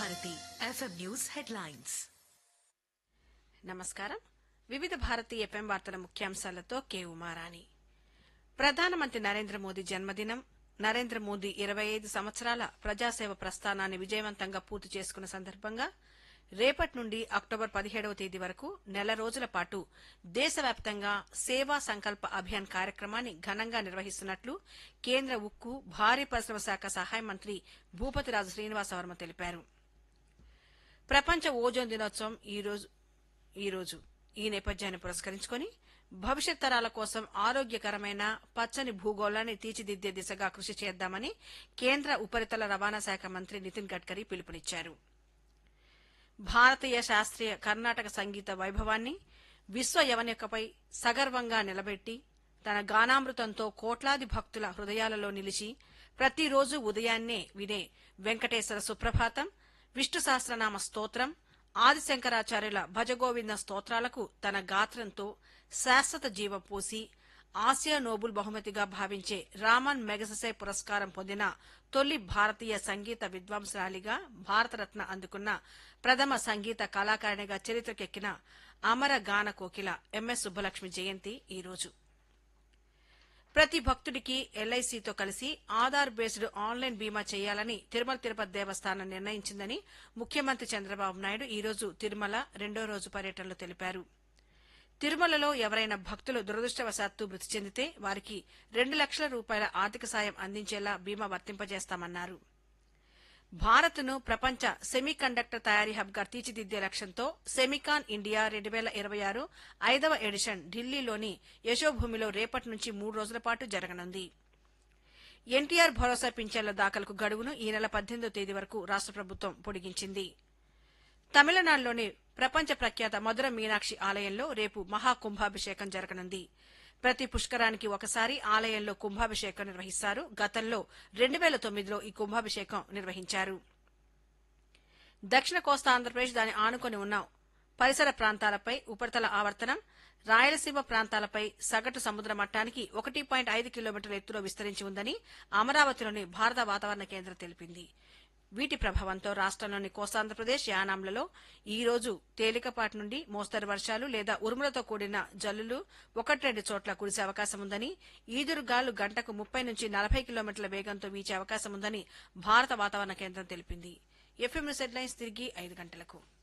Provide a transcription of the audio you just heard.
Bharati FM news headlines నమస్కారం వివిధ Bharati FM వార్తల ముఖ్యాంశాలతో కె ఉమారాణి ప్రధానమంత్రి నరేంద్ర మోదీ జన్మదినం నరేంద్ర మోదీ ఇరవై ఐదు సంవత్సరాల ప్రజాసేవ ప్రస్థానాన్ని విజయవంతంగా పూర్తి చేసుకున్న సందర్భంగా రేపటి నుండి అక్టోబర్ పదిహేడవ తేదీ వరకు నెల రోజుల పాటు దేశవ్యాప్తంగా సేవా సంకల్ప అభియాన్ కార్యక్రమాన్ని ఘనంగా నిర్వహిస్తున్నట్లు కేంద్ర ఉక్కు భారీ పరిశ్రమ శాఖ సహాయ మంత్రి భూపతిరాజు శ్రీనివాసవర్మ తెలిపారు ప్రపంచ ఓజోన్ దినోత్సవం ఈ రోజు ఈ రోజు ఈ నేపథ్యాన్ని పురస్కరించుకొని భవిష్యత్ తరాల కోసం ఆరోగ్యకరమైన పచ్చని భూగోళాన్ని తీర్చిదిద్దే దిశగా కృషి చేద్దామని కేంద్ర ఉపరితల రవాణా శాఖ మంత్రి నితిన్ గడ్కరీ పిలుపునిచ్చారు భారతీయ శాస్త్రీయ కర్ణాటక సంగీత వైభవాన్ని విశ్వ యవనికపై సగర్వంగా నిలబెట్టి తన గానామృతంతో కోట్లాది భక్తుల హృదయాలలో నిలిచి ప్రతిరోజు ఉదయాన్నే వినే వెంకటేశ్వర సుప్రభాతం విష్ణు సహస్రనామ స్తోత్రం ఆదిశంకరాచార్యుల భజగోవింద స్తోత్రాలకు తన గాత్రంతో శాశ్వత జీవం పోసి ఆసియా నోబుల్ బహుమతిగా భావించే రామన్ మెగసెసే పురస్కారం పొందిన తొలి భారతీయ సంగీత విద్వాంసరాలిగా భారతరత్న అందుకున్న ప్రథమ సంగీత కళాకారిణిగా చరిత్రకెక్కిన అమర గాన కోకిల ఎంఎస్ సుబ్బలక్ష్మి జయంతి ఈ రోజు ప్రతి భక్తుడికి ఎల్ఐసితో కలిసి ఆధార్ బేస్డ్ ఆన్లైన్ బీమా చేయాలని తిరుమల తిరుపతి దేవస్థానం నిర్ణయించిందని ముఖ్యమంత్రి చంద్రబాబు నాయుడు ఈ రోజు తిరుమల రెండో రోజు పర్యటనలో తెలిపారు తిరుమలలో ఎవరైనా భక్తులు దురదృష్టవశాత్తు మృతి చెందితే వారికి రెండు లక్షల రూపాయల ఆర్థిక సాయం అందించేలా బీమా వర్తింపజేస్తామన్నారు భారత్ను ప్రపంచ సెమీ కండక్టర్ తయారీ హబ్గా తీర్చిదిద్దే లక్ష్యంతో సెమికాన్ ఇండియా రెండు వేల ఇరవై ఆరు ఐదవ ఎడిషన్ ఢిల్లీలోని యశోభూమిలో రేపటి నుంచి మూడు రోజుల పాటు జరగనుంది ఎన్టీఆర్ భరోసా పింఛన్ల దాఖలకు గడువును ఈ నెల పద్దెనిమిదో తేదీ వరకు రాష్ట ప్రభుత్వం పొడిగించింది తమిళనాడులోని ప్రపంచ ప్రఖ్యాత మధుర మీనాక్షి ఆలయంలో రేపు మహాకుంభాభిషేకం జరగనుంది ప్రతి పుష్కరానికి ఒకసారి ఆలయంలో కుంభాభిషేకం నిర్వహిస్తారు గతంలో రెండు వేల తొమ్మిదిలో ఈ కుంభాభిషేకం నిర్వహించారు దక్షిణ కోస్తా ఆంధ్రప్రదేశ్ దాని ఆనుకొని ఉన్న పరిసర ప్రాంతాలపై ఉపరితల ఆవర్తనం రాయలసీమ ప్రాంతాలపై సగటు సముద్ర మట్టానికి ఒకటి పాయింట్ ఐదు కిలోమీటర్ల ఎత్తులో విస్తరించి ఉందని అమరావతిలోని భారత వాతావరణ కేంద్రం తెలిపింది వీటి ప్రభావంతో రాష్ట్రంలోని కోస్తాంధ్రప్రదేశ్ యానాంలలో ఈ రోజు తేలికపాటి నుండి మోస్తరు వర్షాలు లేదా ఉరుములతో కూడిన జల్లులు ఒకటి రెండు చోట్ల కురిసే అవకాశం ఉందని ఈదురుగాలు గంటకు ముప్పై నుంచి నలభై కిలోమీటర్ల వేగంతో వీచే అవకాశం ఉందని భారత వాతావరణ కేంద్రం తెలిపింది ఎఫ్ఎం న్యూస్ హెడ్లైన్స్ తిరిగి ఐదు గంటలకు